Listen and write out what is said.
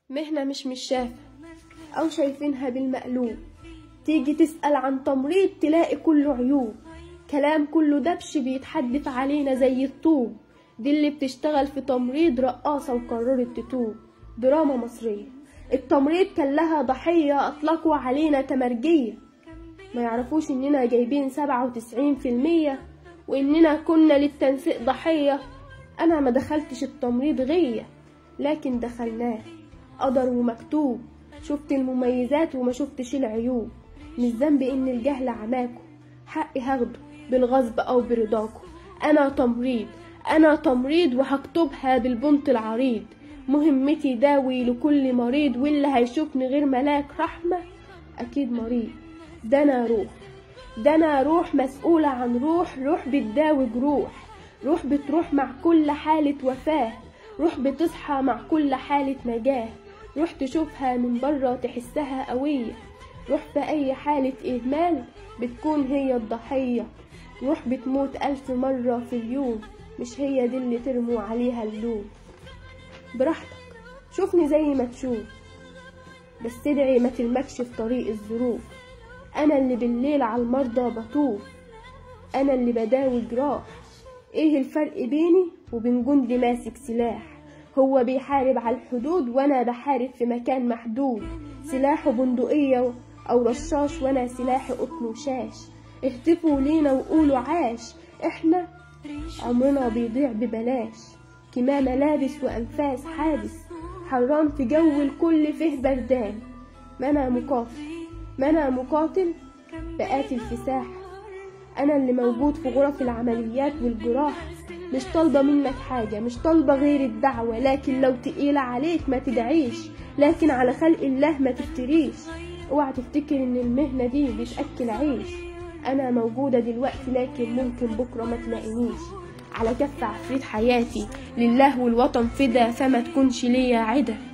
مهنة مش مش شافة أو شايفينها بالمقلوب تيجي تسأل عن تمريض تلاقي كله عيوب كلام كله دبش بيتحدف علينا زي الطوب دي اللي بتشتغل في تمريض رقاصة وقررت تتوب دراما مصرية التمريض كان لها ضحية أطلقوا علينا تمرجية ما يعرفوش إننا جايبين سبعة وتسعين في المية وإننا كنا للتنسيق ضحية أنا ما دخلتش التمريض غية لكن دخلناه قدر ومكتوب شفت المميزات وما شفتش العيوب مش ذنبي إن الجهل عماكم حقي هاخده بالغصب أو برضاكم أنا تمريض أنا تمريض وهكتبها بالبنط العريض مهمتي داوي لكل مريض واللي هيشوفني غير ملاك رحمة أكيد مريض ده أنا روح ده أنا روح مسؤولة عن روح روح بتداوي جروح روح بتروح مع كل حالة وفاة روح بتصحى مع كل حالة نجاة روح تشوفها من بره تحسها قوية روح في أي حالة إهمال بتكون هي الضحية روح بتموت ألف مرة في اليوم مش هي دي اللي ترموا عليها اللوم براحتك شوفني زي ما تشوف بس ادعي ما تلمكش في طريق الظروف أنا اللي بالليل على المرضى بطوف أنا اللي بداوي جراح إيه الفرق بيني وبين جندي ماسك سلاح هو بيحارب على الحدود وأنا بحارب في مكان محدود سلاحه بندقية أو رشاش وأنا سلاحي قطن وشاش اهتفوا لينا وقولوا عاش إحنا عمرنا بيضيع ببلاش كمام ملابس وأنفاس حابس حرام في جو الكل فيه بردان ما أنا مقاتل ما أنا مقاتل بقاتل في ساحة أنا اللي موجود في غرف العمليات والجراح مش طالبة منك حاجة مش طالبة غير الدعوة لكن لو تقيلة عليك ما تدعيش لكن على خلق الله ما تفتريش اوعى تفتكر ان المهنة دي بتأكل عيش انا موجودة دلوقتي لكن ممكن بكرة ما تلاقينيش على كف عفريت حياتي لله والوطن فدا فما تكونش ليا عدا